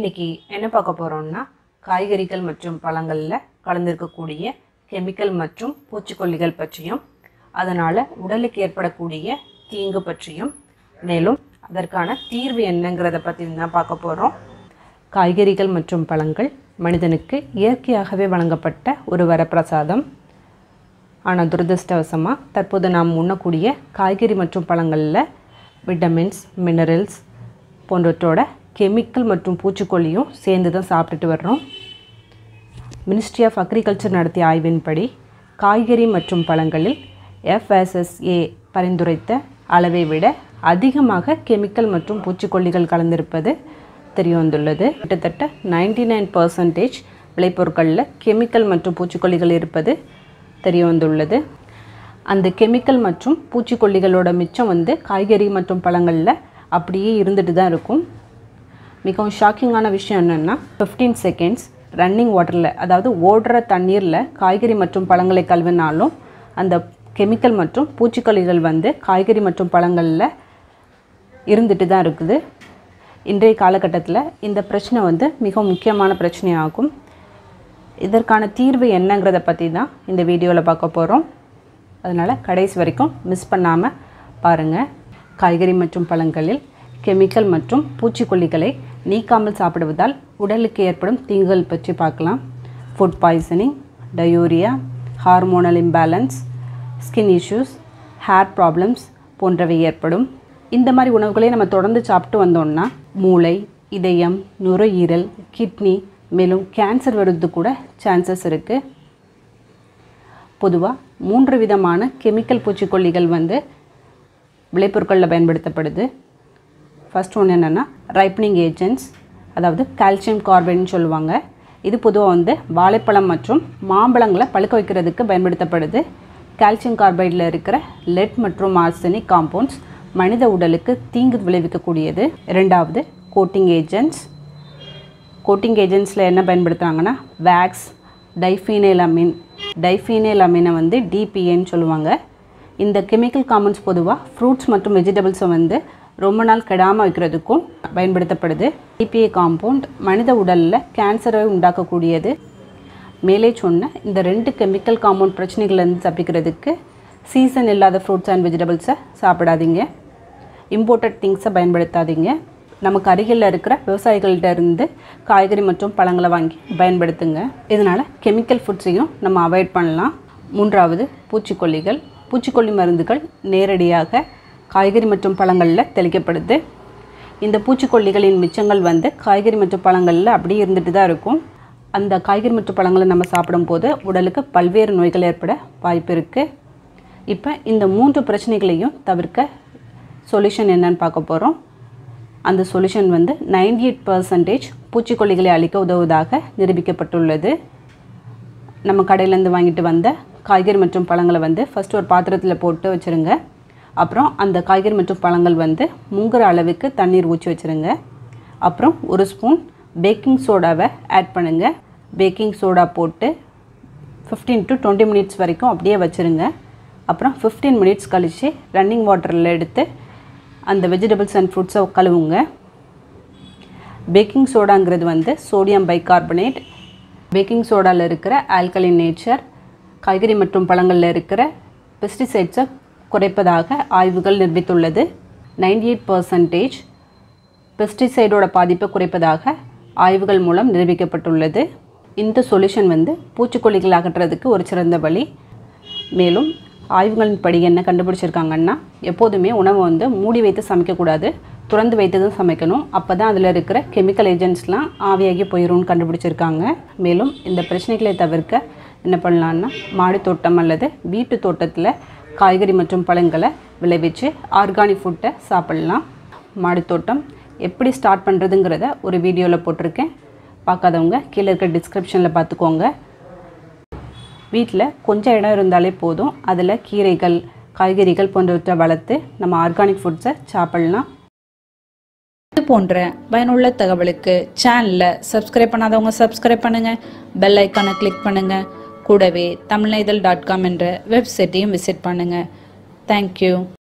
இன்னைக்கு என்ன பார்க்க போகிறோம்னா காய்கறிகள் மற்றும் பழங்களில் கலந்திருக்கக்கூடிய கெமிக்கல் மற்றும் பூச்சிக்கொல்லிகள் பற்றியும் அதனால் உடலுக்கு ஏற்படக்கூடிய தீங்கு பற்றியும் மேலும் அதற்கான தீர்வு என்னங்கிறத பற்றி தான் பார்க்க போகிறோம் காய்கறிகள் மற்றும் பழங்கள் மனிதனுக்கு இயற்கையாகவே வழங்கப்பட்ட ஒரு வரப்பிரசாதம் ஆனால் துரதிருஷ்டவசமாக தற்போது நாம் உண்ணக்கூடிய காய்கறி மற்றும் பழங்களில் விட்டமின்ஸ் மினரல்ஸ் போன்றவற்றோட கெமிக்கல் மற்றும் பூச்சிக்கொல்லியும் சேர்ந்து தான் சாப்பிட்டுட்டு வர்றோம் மினிஸ்ட்ரி ஆஃப் அக்ரிகல்ச்சர் நடத்திய ஆய்வின்படி காய்கறி மற்றும் பழங்களில் எஃப்எஸ்எஸ்ஏ பரிந்துரைத்த அளவை விட அதிகமாக கெமிக்கல் மற்றும் பூச்சிக்கொல்லிகள் கலந்திருப்பது தெரிய வந்துள்ளது கிட்டத்தட்ட நைன்டி நைன் பர்சன்டேஜ் விளைபொருட்களில் கெமிக்கல் மற்றும் பூச்சிக்கொல்லிகள் இருப்பது தெரிய வந்துள்ளது அந்த கெமிக்கல் மற்றும் பூச்சிக்கொல்லிகளோட மிச்சம் வந்து காய்கறி மற்றும் பழங்களில் அப்படியே இருந்துட்டு தான் இருக்கும் மிகவும் ஷாக்கிங்கான விஷயம் என்னென்னா ஃபிஃப்டீன் செகண்ட்ஸ் ரன்னிங் வாட்டரில் அதாவது ஓடுற தண்ணீரில் காய்கறி மற்றும் பழங்களை கழுவினாலும் அந்த கெமிக்கல் மற்றும் பூச்சிக்கொல்லிகள் வந்து காய்கறி மற்றும் பழங்களில் இருந்துட்டு தான் இருக்குது இன்றைய காலகட்டத்தில் இந்த பிரச்சனை வந்து மிக முக்கியமான பிரச்சனையாகும் இதற்கான தீர்வு என்னங்கிறத பற்றி தான் இந்த வீடியோவில் பார்க்க போகிறோம் அதனால் கடைசி வரைக்கும் மிஸ் பண்ணாமல் பாருங்கள் காய்கறி மற்றும் பழங்களில் கெமிக்கல் மற்றும் பூச்சிக்கொல்லிகளை நீக்காமல் சாப்பிடுவதால் உடலுக்கு ஏற்படும் தீங்குகள் பற்றி பார்க்கலாம் food poisoning diarrhoea hormonal imbalance skin issues hair problems போன்றவை ஏற்படும் இந்த மாதிரி உணவுகளை நம்ம தொடர்ந்து சாப்பிட்டு வந்தோம்னா மூளை இதயம் நுரையீரல் கிட்னி மேலும் கேன்சர் வருது கூட சான்சஸ் இருக்குது பொதுவாக மூன்று விதமான கெமிக்கல் பூச்சிக்கொல்லிகள் வந்து விளைபொருட்களில் பயன்படுத்தப்படுது ஃபர்ஸ்ட் ஒன்று என்னென்னா ரைப்பனிங் ஏஜென்ட்ஸ் அதாவது கால்சியம் கார்பைட்னு சொல்லுவாங்க இது பொதுவாக வந்து வாழைப்பழம் மற்றும் மாம்பழங்களை பழுக்க வைக்கிறதுக்கு பயன்படுத்தப்படுது கால்சியம் கார்பைடில் இருக்கிற லெட் மற்றும் ஆர்சனிக் காம்பவுண்ட்ஸ் மனித உடலுக்கு தீங்கு விளைவிக்கக்கூடியது இரண்டாவது கோட்டிங் ஏஜென்ட்ஸ் கோட்டிங் ஏஜென்ட்ஸில் என்ன பயன்படுத்துகிறாங்கன்னா வேக்ஸ் டைஃபீனைல் அமீன் டைஃபீனைல் அமீனை வந்து டிபிஏன்னு சொல்லுவாங்க இந்த கெமிக்கல் காம்பவுண்ட்ஸ் பொதுவாக ஃப்ரூட்ஸ் மற்றும் வெஜிடபிள்ஸை வந்து ரொம்ப நாள் கெடாமல் வைக்கிறதுக்கும் பயன்படுத்தப்படுது டிபிஏ காம்பவுண்ட் மனித உடலில் கேன்சரை உண்டாக்கக்கூடியது மேலே சொன்ன இந்த ரெண்டு கெமிக்கல் காம்பவுண்ட் பிரச்சனைகள்லேருந்து தப்பிக்கிறதுக்கு சீசன் இல்லாத ஃப்ரூட்ஸ் அண்ட் வெஜிடபிள்ஸை சாப்பிடாதீங்க இம்போர்ட்டட் திங்ஸை பயன்படுத்தாதீங்க நமக்கு அருகில் இருக்கிற விவசாயிகள்கிட்ட இருந்து காய்கறி மற்றும் பழங்களை வாங்கி பயன்படுத்துங்க இதனால் கெமிக்கல் ஃபுட்ஸையும் நம்ம அவாய்ட் பண்ணலாம் மூன்றாவது பூச்சிக்கொல்லிகள் பூச்சிக்கொல்லி மருந்துகள் நேரடியாக காய்கறி மற்றும் பழங்களில் தெளிக்கப்படுது இந்த பூச்சிக்கொல்லிகளின் மிச்சங்கள் வந்து காய்கறி மற்றும் பழங்களில் அப்படியே இருந்துட்டு தான் இருக்கும் அந்த காய்கறி மற்றும் பழங்களை நம்ம சாப்பிடும்போது உடலுக்கு பல்வேறு நோய்கள் ஏற்பட வாய்ப்பு இருக்குது இப்போ இந்த மூன்று பிரச்சனைகளையும் தவிர்க்க சொல்யூஷன் என்னன்னு பார்க்க போகிறோம் அந்த சொல்யூஷன் வந்து நைன்டி எயிட் பர்சன்டேஜ் பூச்சிக்கொல்லிகளை அழிக்க உதவுவதாக நிரூபிக்கப்பட்டுள்ளது நம்ம கடையிலேருந்து வாங்கிட்டு வந்த காய்கறி மற்றும் பழங்களை வந்து ஃபஸ்ட்டு ஒரு பாத்திரத்தில் போட்டு வச்சுருங்க அப்புறம் அந்த காய்கறி மற்றும் பழங்கள் வந்து முங்குற அளவுக்கு தண்ணீர் ஊற்றி வச்சுருங்க அப்புறம் ஒரு ஸ்பூன் பேக்கிங் சோடாவை ஆட் பண்ணுங்கள் பேக்கிங் சோடா போட்டு ஃபிஃப்டீன் டு டுவெண்ட்டி மினிட்ஸ் வரைக்கும் அப்படியே வச்சுருங்க அப்புறம் ஃபிஃப்டீன் மினிட்ஸ் கழித்து ரன்னிங் வாட்டரில் எடுத்து அந்த வெஜிடபிள்ஸ் அண்ட் ஃப்ரூட்ஸை கழுவுங்க பேக்கிங் சோடாங்கிறது வந்து சோடியம் பைகார்பனேட் பேக்கிங் சோடாவில் இருக்கிற ஆல்கலின் நேச்சர் காய்கறி மற்றும் பழங்களில் இருக்கிற பெஸ்டிசைட்ஸை குறைப்பதாக ஆய்வுகள் நிரூபித்துள்ளது நைன்டி எயிட் பர்சன்டேஜ் பெஸ்டிசைடோட பாதிப்பை குறைப்பதாக ஆய்வுகள் மூலம் நிரூபிக்கப்பட்டுள்ளது இந்த சொல்யூஷன் வந்து பூச்சிக்கொல்லிகள் அகற்றுறதுக்கு ஒரு சிறந்த வழி மேலும் ஆய்வுகளின்படி என்ன கண்டுபிடிச்சிருக்காங்கன்னா எப்போதுமே உணவை வந்து மூடி வைத்து சமைக்கக்கூடாது திறந்து வைத்து தான் சமைக்கணும் அப்போ தான் அதில் இருக்கிற கெமிக்கல் ஏஜென்ட்ஸ்லாம் ஆவியாகி போயிடும்னு கண்டுபிடிச்சிருக்காங்க மேலும் இந்த பிரச்சனைகளை தவிர்க்க என்ன பண்ணலான்னா மாடி தோட்டம் அல்லது வீட்டு தோட்டத்தில் காய்கறி மற்றும் பழங்களை விளைவிச்சு ஆர்கானிக் ஃபுட்டை சாப்பிட்லாம் மாடி தோட்டம் எப்படி ஸ்டார்ட் பண்ணுறதுங்கிறத ஒரு வீடியோவில் போட்டிருக்கேன் பார்க்காதவங்க கீழே இருக்க டிஸ்கிரிப்ஷனில் பார்த்துக்கோங்க வீட்டில் கொஞ்சம் இடம் இருந்தாலே போதும் அதில் கீரைகள் காய்கறிகள் போன்றவற்றை வளர்த்து நம்ம ஆர்கானிக் ஃபுட்ஸை சாப்பிட்லாம் இது போன்ற பயனுள்ள தகவலுக்கு சேனலை சப்ஸ்கிரைப் பண்ணாதவங்க சப்ஸ்கிரைப் பண்ணுங்கள் பெல் ஐக்கானை கிளிக் பண்ணுங்கள் கூடவே தமிழ்நைதல் டாட் காம் என்ற வெப்சைட்டையும் விசிட் பண்ணுங்கள் தேங்க்யூ